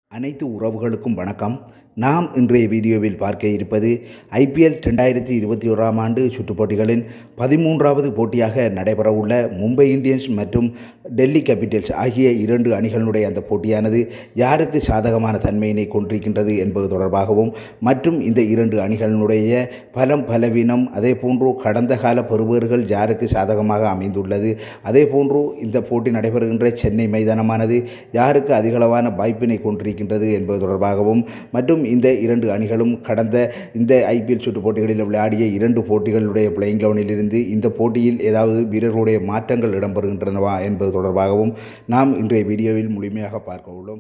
அனைத்து உறவுகளுக்கும் வணக்கம் நாம் இன்றைய வீடியோவில் பார்க்க இருப்பது ஐபிஎல் ரெண்டாயிரத்தி இருபத்தி ஓராம் ஆண்டு சுற்றுப் போட்டிகளின் பதிமூன்றாவது போட்டியாக நடைபெறவுள்ள மும்பை இந்தியன்ஸ் மற்றும் டெல்லி கேபிட்டல்ஸ் ஆகிய இரண்டு அணிகளுடைய அந்த போட்டியானது யாருக்கு சாதகமான தன்மையினை கொண்டிருக்கின்றது என்பது தொடர்பாகவும் மற்றும் இந்த இரண்டு அணிகளினுடைய பலம் பலவீனம் அதே போன்று கடந்த கால பெறுபவர்கள் யாருக்கு சாதகமாக அமைந்துள்ளது அதே போன்று இந்த போட்டி நடைபெறுகின்ற சென்னை மைதானமானது யாருக்கு அதிகளவான வாய்ப்பினை கொண்டிருக்கின்றது என்பது தொடர்பாகவும் மற்றும் இந்த இரண்டு அணிகளும் கடந்த இந்த ஐபிஎல் சுற்றுப் போட்டிகளில் விளையாடிய இரண்டு போட்டிகளுடைய பிளேயிங் லெவனிலிருந்து இந்த போட்டியில் ஏதாவது வீரர்களுடைய மாற்றங்கள் இடம்பெறுகின்றனவா என்பது தொடர்பாகவும் நாம் இன்றைய வீடியோவில் முழுமையாக பார்க்க உள்ளோம்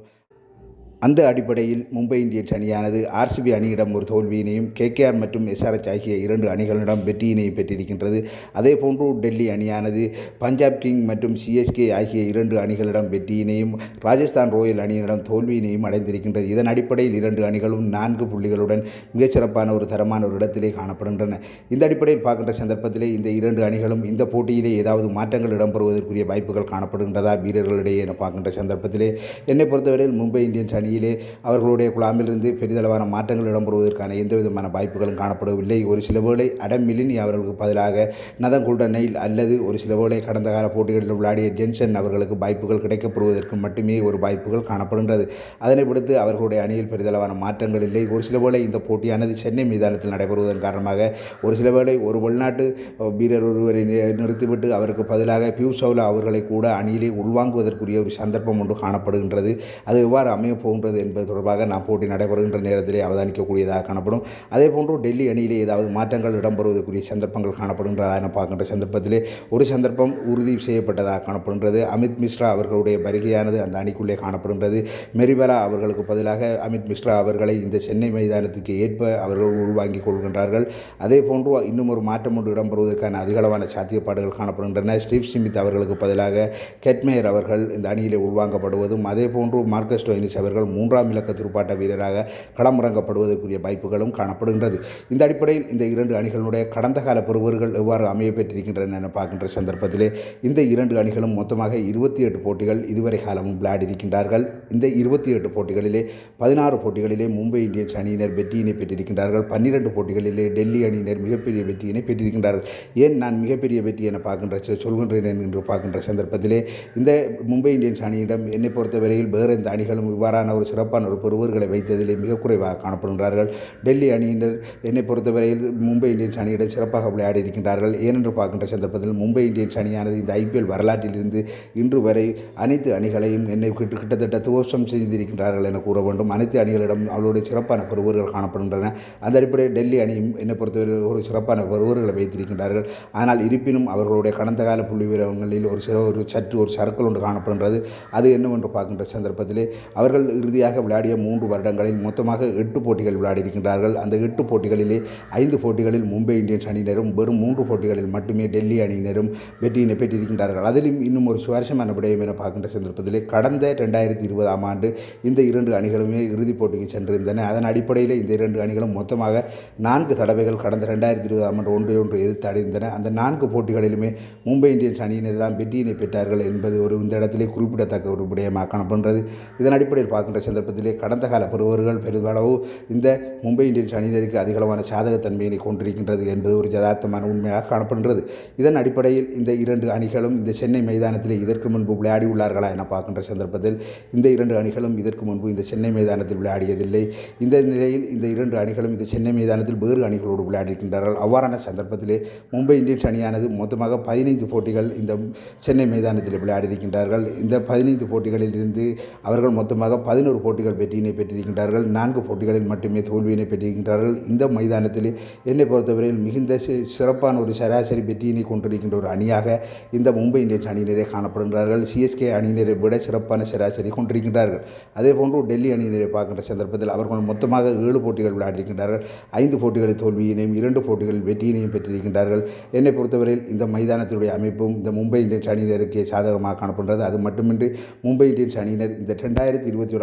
அந்த அடிப்படையில் மும்பை இந்தியன்ஸ் அணியானது ஆர்சிபி அணியிடம் ஒரு தோல்வியினையும் கேகேஆர் மற்றும் எஸ்ஆர்எச் ஆகிய இரண்டு அணிகளிடம் வெற்றியினையும் பெற்றிருக்கின்றது அதே போன்று டெல்லி அணியானது பஞ்சாப் கிங் மற்றும் சிஎஸ்கே ஆகிய இரண்டு அணிகளிடம் வெற்றியினையும் ராஜஸ்தான் ராயல் அணியிடம் தோல்வியினையும் அடைந்திருக்கின்றது இதன் அடிப்படையில் இரண்டு அணிகளும் நான்கு புள்ளிகளுடன் மிகச்சிறப்பான ஒரு தரமான ஒரு இடத்திலே காணப்படுகின்றன இந்த அடிப்படையில் பார்க்கின்ற சந்தர்ப்பத்திலே இந்த இரண்டு அணிகளும் இந்த போட்டியிலே ஏதாவது மாற்றங்கள் இடம்பெறுவதற்குரிய வாய்ப்புகள் காணப்படுகின்றதா வீரர்களிடையே என பார்க்கின்ற சந்தர்ப்பத்திலே என்னை பொறுத்தவரையில் மும்பை இந்தியன்ஸ் அணியிலே அவர்களுடைய குழாமிலிருந்து பெரிதளவான மாற்றங்கள் இடம்பெறுவதற்கான எந்த விதமான வாய்ப்புகளும் காணப்படவில்லை ஒரு சில வேளை அடம் மிலினி அவர்களுக்கு பதிலாக நதன் குல்டனைல் அல்லது ஒரு சில வேளை கடந்த கால போட்டிகளில் விளையாடிய ஜென்சன் அவர்களுக்கு வாய்ப்புகள் கிடைக்கப்பெறுவதற்கு மட்டுமே ஒரு வாய்ப்புகள் காணப்படுகின்றது அதனை விடுத்து அவர்களுடைய அணியில் பெரிதளவான மாற்றங்கள் இல்லை ஒரு சில வேளை இந்த போட்டியானது சென்னை மைதானத்தில் நடைபெறுவதன் காரணமாக ஒரு சில வேளை ஒரு வெளிநாட்டு வீரர் ஒருவரை நி- நிறுத்திவிட்டு அவருக்கு பதிலாக பியூஷ் சவுலா அவர்களை கூட அணியிலே உள்வாங்குவதற்குரிய ஒரு சந்தர்ப்பம் ஒன்று காணப்படுகின்றது அது எவ்வாறு அமையப் போகின்றது என்பது தொடர்பாக நாம் போட்டி நடைபெறுகின்ற நேரத்திலே அவதானிக்கக்கூடியதாக காணப்படும் அதே போன்று டெல்லி அணியிலே ஏதாவது மாற்றங்கள் இடம்பெறுவதற்குரிய சந்தர்ப்பங்கள் காணப்படுகின்றதா என பார்க்கின்ற சந்தர்ப்பத்திலே ஒரு சந்தர்ப்பம் உறுதி செய்யப்பட்டதாக காணப்படுகின்றது அமித் மிஸ்ரா அவர்களுடைய வருகையானது அந்த அணிக்குள்ளே காணப்படுகின்றது மெரிபலா அவர்களுக்கு பதிலாக அமித் மிஸ்ரா அவர்களை இந்த சென்னை மைதானத்துக்கு ஏற்ப அவர்கள் உள்வாங்கிக் கொள்கின்றார்கள் அதே போன்று இன்னும் ஒரு மாற்றம் ஒன்று இடம்பெறுவதற்கான அதிகளவான சாத்தியப்பாடுகள் காணப்படுகின்றன ஸ்டீவ் ஸ்மித் அவர்களுக்கு பதிலாக கெட்மேயர் அவர்கள் இந்த அணியிலே உள்வாங்கப்படுவதும் அதே போன்று மார்க்கஸ் டோயினிஸ் அவர்கள் மூன்றாம் இலக்க துடுப்பாட்ட வீரராக களமிறங்கப்படுவதற்குரிய வாய்ப்புகளும் காணப்படுகின்றது இந்த அடிப்படையில் இந்த இரண்டு அணிகளுடைய கடந்த கால பெறுவர்கள் எவ்வாறு அமைய பெற்றிருக்கின்றன என பார்க்கின்ற சந்தர்ப்பத்திலே இந்த இரண்டு அணிகளும் மொத்தமாக இருபத்தி எட்டு போட்டிகள் இதுவரை காலமும் விளையாடியிருக்கின்றார்கள் இந்த இருபத்தி எட்டு போட்டிகளிலே பதினாறு போட்டிகளிலே மும்பை இந்தியன்ஸ் அணியினர் வெற்றியினை பெற்றிருக்கின்றார்கள் பன்னிரண்டு போட்டிகளிலே டெல்லி அணியினர் மிகப்பெரிய வெற்றியினை பெற்றிருக்கின்றார்கள் ஏன் நான் மிகப்பெரிய வெற்றி என பார்க்கின்ற சொ- சொல்கின்றேன் என்று பார்க்கின்ற சந்தர்ப்பத்திலே இந்த மும்பை இந்தியன்ஸ் அணியிடம் என்னை பொறுத்தவரையில் வேறு எந்த அணிகளும் இவ்வாறான ஒரு சிறப்பான ஒரு பெறுவர்களை வைத்ததிலே மிக குறைவாக காணப்படுகிறார்கள் டெல்லி அணியினர் என்னை பொறுத்தவரையில் மும்பை இந்தியன்ஸ் அணியிடம் சிறப்பாக விளையாடி இருக்கின்றார்கள் ஏனென்று பார்க்கின்ற சந்தர்ப்பத்தில் மும்பை இந்தியன்ஸ் அணியானது இந்த ஐபிஎல் வரலாற்றிலிருந்து இன்று வரை அனைத்து அணிகளையும் என்னை கிட்ட கிட்டத்தட்ட துவசம் செய்திருக்கின்றார்கள் என கூற வேண்டும் அனைத்து அணிகளிடம் அவர்களுடைய சிறப்பான பெறுவர்கள் காணப்படுகின்றன அந்த அடிப்படையில் டெல்லி அணியும் என்னை பொறுத்தவரை ஒரு சிறப்பான பெறுவர்களை வைத்திருக்கின்றார்கள் ஆனால் இருப்பினும் அவர்களுடைய கடந்த கால புள்ளி விவரங்களில் ஒரு சில ஒரு சற்று ஒரு சர்க்கிள் ஒன்று காணப்படுகின்றது அது என்னவென்று பார்க்கின்ற சந்தர்ப்பத்திலே அவர்கள் இறுதியாக விளையாடிய மூன்று வருடங்களில் மொத்தமாக எட்டு போட்டிகள் விளையாடியிருக்கின்றார்கள் அந்த எட்டு போட்டிகளிலே ஐந்து போட்டிகளில் மும்பை இந்தியன்ஸ் அணியினரும் வெறும் மூன்று போட்டிகளில் மட்டுமே டெல்லி அணியினரும் வெற்றியினை பெற்றிருக்கின்றார்கள் அதிலும் இன்னும் ஒரு சுவாரஸ்யமான விடயம் என பார்க்கின்ற சந்தர்ப்பத்திலே கடந்த ரெண்டாயிரத்தி இருபதாம் ஆண்டு இந்த இரண்டு அணிகளுமே இறுதிப் போட்டிக்கு சென்றிருந்தன அதன் அடிப்படையில் இந்த இரண்டு அணிகளும் மொத்தமாக நான்கு தடவைகள் கடந்த ரெண்டாயிரத்தி இருபதாம் ஆண்டு ஒன்று ஒன்று எதிர்த்து அடைந்தன அந்த நான்கு போட்டிகளிலுமே மும்பை இந்தியன்ஸ் அணியினர் தான் வெற்றியினை பெற்றார்கள் என்பது ஒரு இந்த இடத்திலே குறிப்பிடத்தக்க ஒரு விடயமாக காணப்படுகிறது இதன் அடிப்படையில் பார்க்கின்ற சந்தர்ப்பத்திலே கடந்த கால பெறுவர்கள் பெரிதளவு இந்த மும்பை இந்தியன்ஸ் அணியினருக்கு அதிகளவான சாதகத்தன்மையினை கொண்டிருக்கின்றது என்பது ஒரு யதார்த்தமான உண்மையாக காணப்படுகிறது இதன் அடிப்படையில் இந்த இரண்டு அணிகளும் இந்த சென்னை மைதானத்திலே இதற்கு முன்பு விளையாடி உள்ளார்களா என பார்க்கின்ற சந்தர்ப்பத்தில் இந்த இரண்டு அணிகளும் இதற்கு முன்பு இந்த சென்னை மைதானத்தில் விளையாடியதில்லை இந்த நிலையில் இந்த இரண்டு அணிகளும் இந்த சென்னை மைதானத்தில் வேறு அணிகளோடு விளையாடியிருக்கின்றார்கள் அவ்வாறான சந்தர்ப்பத்திலே மும்பை இந்தியன்ஸ் அணியானது மொத்தமாக பதினைந்து போட்டிகள் இந்த சென்னை மைதானத்தில் விளையாடியிருக்கின்றார்கள் இந்த பதினைந்து போட்டிகளில் இருந்து அவர்கள் மொத்தமாக பதினோரு போட்டிகள் வெற்றியினை பெற்றிருக்கின்றார்கள் நான்கு போட்டிகளில் மட்டுமே தோல்வியினை பெற்றிருக்கின்றார்கள் இந்த மைதானத்தில் என்னை பொறுத்தவரையில் மிகுந்த சி- சிறப்பான ஒரு சராசரி வெற்றியினை கொண்டிருக்கின்ற ஒரு அணியாக இந்த மும்பை இந்தியன்ஸ் அணியினரே காணப்படுகின்றார்கள் சிஎஸ்கே அணியினரை விட சிறப்பான சராசரி கொண்டிருக்கின்றார்கள் அதே போன்று டெல்லி அணியினரை பார்க்கின்ற சந்தர்ப்பத்தில் அவர்கள் மொத்தமாக ஏழு போட்டிகள் விளையாடியிருக்கின்றார்கள் ஐந்து போட்டிகளில் தோல்வியினையும் இரண்டு போட்டிகளில் வெற்றியினையும் பெற்றிருக்கின்றார்கள் என்னை பொறுத்தவரையில் இந்த மைதானத்தினுடைய அமைப்பும் இந்த மும்பை இந்தியன்ஸ் அணியினருக்கே சாதகமாக காணப்படுகிறது அது மட்டுமின்றி மும்பை இந்தியன்ஸ் அணியினர் இந்த ரெண்டாயிரத்தி இருபத்தி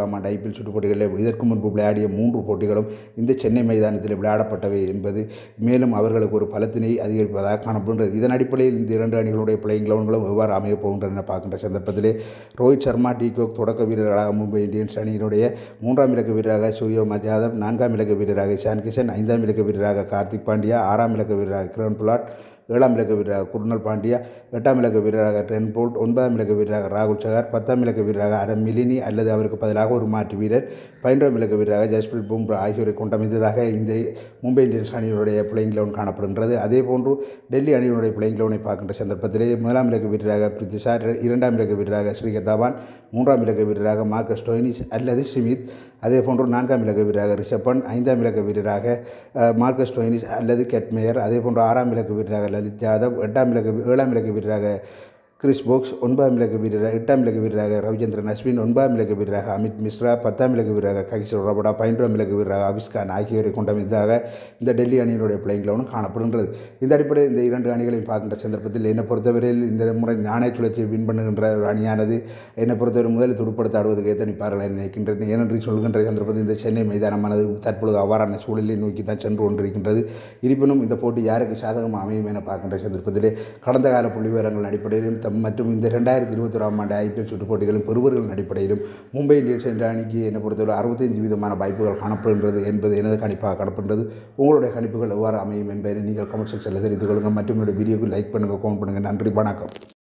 ஓராம் ஆண்டு ஐபிஎல் சுற்றுப் போட்டிகளில் இதற்கு முன்பு விளையாடிய மூன்று போட்டிகளும் இந்த சென்னை மைதானத்தில் விளையாடப்பட்டவை என்பது மேலும் அவர்களுக்கு ஒரு பலத்தினை அதிகரிப்பதாக காணப்படுகிறது இதன் அடிப்படையில் இந்த இரண்டு அணிகளுடைய பிளேயிங் லெவன்களும் எவ்வாறு அமையப் போகின்றன என பார்க்கின்ற சந்தர்ப்பத்திலே ரோஹித் சர்மா டிகோக் தொடக்க வீரர்களாக மும்பை இந்தியன்ஸ் அணியினுடைய மூன்றாம் இலக்க வீரராக சூரியகுமார் யாதவ் நான்காம் இலக்க வீரராக ஷான் கிஷன் ஐந்தாம் இலக்க வீரராக கார்த்திக் பாண்டியா ஆறாம் இலக்க வீரராக கிரண் புலாட் ஏழாம் இலக்க வீரராக குருணல் பாண்டியா எட்டாம் இலக்க வீரராக டென் போல்ட் ஒன்பதாம் இலக்க வீரராக ராகுல் சகார் பத்தாம் இலக்க வீரராக அடம் மிலினி அல்லது அவருக்கு பதிலாக ஒரு மாற்று வீரர் பதினொன்றாம் இலக்க வீரராக ஜஸ்பிரீத் பும்ரா ஆகியோரை கொண்டமைந்ததாக இந்த மும்பை இந்தியன்ஸ் அணியினுடைய பிளேயிங் லெவன் காணப்படுகின்றது அதே போன்று டெல்லி அணியினுடைய பிளேயிங் லெவனை பார்க்கின்ற சந்தர்ப்பத்திலே முதலாம் இலக்க வீரராக பிரித்திஷா இரண்டாம் இலக்க வீரராக ஸ்ரீகர் தவான் மூன்றாம் இலக்க வீரராக மார்க்கஸ் டோயினிஸ் அல்லது ஸ்மித் அதே போன்று நான்காம் இலக்க வீரராக ரிஷப் பண்ட் ஐந்தாம் இலக்க வீரராக அஹ், மார்க்கஸ் டோயினிஸ் அல்லது கெட்மேயர் அதே போன்று ஆறாம் இலக்க வீரராக லலித் யாதவ் எட்டாம் இலக்க ஏழாம் இலக்க வீரராக கிறிஸ் போக்ஸ் ஒன்பதாம் இலக்க வீரராக எட்டாம் இலக்க வீரராக ரவிச்சந்திரன் அஸ்வின் ஒன்பதாம் இலக்க வீரராக அமித் மிஸ்ரா பத்தாம் இலக்க வீரராக ககிஷோர் ரபடா பதினொன்றாம் இலக்க வீரராக ஆபிஸ்கான் ஆகியோரை கொண்டமைந்ததாக இந்த டெல்லி அணியினுடைய பிளேயிங் லெவனும் காணப்படுகின்றது இந்த அடிப்படையில் இந்த இரண்டு அணிகளையும் பார்க்கின்ற சந்தர்ப்பத்தில் என்னை பொறுத்தவரையில் இந்த முறை நாணய சுழற்சியை வின் பண்ணுகின்ற ஒரு அணியானது என்னை பொறுத்தவரை முதலில் துடுப்படுத்த ஆடுவதற்கு ஏத்தனிப்பார்கள் என நினைக்கின்றேன் ஏனென்று சொல்கின்ற சந்தர்ப்பத்தில் இந்த சென்னை மைதானமானது தற்பொழுது அவ்வாறான சூழலை நோக்கி தான் சென்று கொண்டிருக்கின்றது இருப்பினும் இந்த போட்டி யாருக்கு சாதகமாக அமையும் என பார்க்கின்ற சந்தர்ப்பத்திலே கடந்த கால புள்ளி விவரங்கள் அடிப்படையிலும் தம் மற்றும் இந்த ரெண்டாயிரத்தி இருபத்தி ஓராம் ஆண்டு ஐபிஎல் சுற்றுப் போட்டிகளும் பெறுவர்களின் அடிப்படையிலும் மும்பை இந்தியன்ஸ் என்ற அணிக்கு என்னை பொறுத்தவரை அறுபத்தைந்து வீதமான வாய்ப்புகள் காணப்படுகின்றது என்பது எனது கணிப்பாக காணப்படுகிறது உங்களுடைய கணிப்புகள் எவ்வாறு அமையும் என்பதை நீங்கள் கமெண்ட் செக்ஷனில் தெரிவித்துக் கொள்ளுங்கள் மற்றும் என்னுடைய வீடியோக்கு லைக் பண்ணுங்கள் கமெண்ட் பண்ணுங்கள் நன்றி வணக்கம்